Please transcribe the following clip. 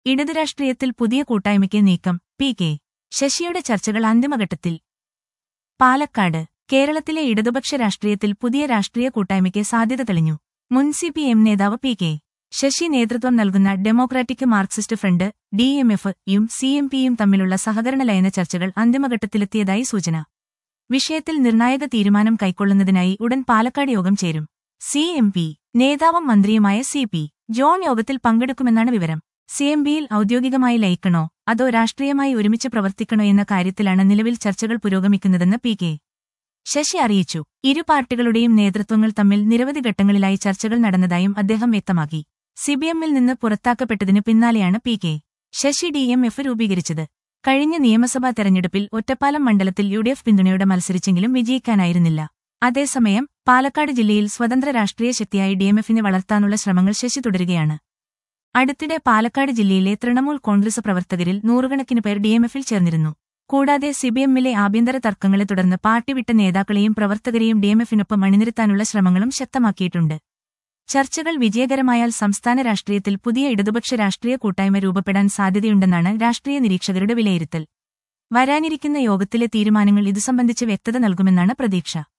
ഇടതു രാഷ്ട്രീയത്തിൽ പുതിയ കൂട്ടായ്മയ്ക്ക് നീക്കം പി കെ ശശിയുടെ ചർച്ചകൾ അന്തിമഘട്ടത്തിൽ പാലക്കാട് കേരളത്തിലെ ഇടതുപക്ഷ രാഷ്ട്രീയത്തിൽ പുതിയ രാഷ്ട്രീയ കൂട്ടായ്മയ്ക്ക് സാധ്യത തെളിഞ്ഞു മുൻ സി പി എം നേതാവ് പി കെ ശശി നേതൃത്വം നൽകുന്ന democratic Marxist front D M F യും സി എം പിയും തമ്മിലുള്ള സഹകരണ ലയന ചർച്ചകൾ അന്തിമഘട്ടത്തിലെത്തിയതായി സൂചന വിഷയത്തിൽ നിർണായക തീരുമാനം കൈക്കൊള്ളുന്നതിനായി ഉടൻ പാലക്കാട് യോഗം ചേരും സി എം പി നേതാവും മന്ത്രിയുമായ സി പി ജോൺ യോഗത്തിൽ പങ്കെടുക്കുമെന്നാണ് വിവരം സി എം ബിയിൽ ഔദ്യോഗികമായി ലയിക്കണോ അതോ രാഷ്ട്രീയമായി ഒരുമിച്ച് പ്രവർത്തിക്കണോ എന്ന കാര്യത്തിലാണ് നിലവിൽ ചർച്ചകൾ പുരോഗമിക്കുന്നതെന്ന് പി കെ ശശി അറിയിച്ചു ഇരു പാർട്ടികളുടെയും നേതൃത്വങ്ങൾ തമ്മിൽ നിരവധി ഘട്ടങ്ങളിലായി ചർച്ചകൾ നടന്നതായും അദ്ദേഹം വ്യക്തമാക്കി സിബിഎമ്മിൽ നിന്ന് പുറത്താക്കപ്പെട്ടതിനു പിന്നാലെയാണ് P K Sasi D M F രൂപീകരിച്ചത് കഴിഞ്ഞ നിയമസഭാ തെരഞ്ഞെടുപ്പിൽ ഒറ്റപ്പാലം മണ്ഡലത്തിൽ യു ഡി എഫ് പിന്തുണയോടെ മത്സരിച്ചെങ്കിലും വിജയിക്കാനായിരുന്നില്ല അതേസമയം പാലക്കാട് ജില്ലയിൽ സ്വതന്ത്ര രാഷ്ട്രീയ ശക്തിയായി ഡിഎംഎഫിനെ വളർത്താനുള്ള ശ്രമങ്ങൾ ശശി തുടരുകയാണ് അടുത്തിടെ പാലക്കാട് ജില്ലയിലെ തൃണമൂൽ കോൺഗ്രസ് പ്രവർത്തകരിൽ നൂറുകണക്കിന് പേർ ഡിഎംഎഫിൽ ചേർന്നിരുന്നു കൂടാതെ സിബിഎമ്മിലെ ആഭ്യന്തര തർക്കങ്ങളെ തുടർന്ന് പാർട്ടി വിട്ട നേതാക്കളെയും പ്രവർത്തകരെയും ഡിഎംഎഫിനൊപ്പം അണിനിരത്താനുള്ള ശ്രമങ്ങളും ശക്തമാക്കിയിട്ടുണ്ട് ചർച്ചകൾ വിജയകരമായാൽ സംസ്ഥാന രാഷ്ട്രീയത്തിൽ പുതിയ ഇടതുപക്ഷ രാഷ്ട്രീയ കൂട്ടായ്മ രൂപപ്പെടാൻ സാധ്യതയുണ്ടെന്നാണ് രാഷ്ട്രീയ നിരീക്ഷകരുടെ വിലയിരുത്തൽ വരാനിരിക്കുന്ന യോഗത്തിലെ തീരുമാനങ്ങൾ ഇതു സംബന്ധിച്ച് വ്യക്തത നൽകുമെന്നാണ് പ്രതീക്ഷ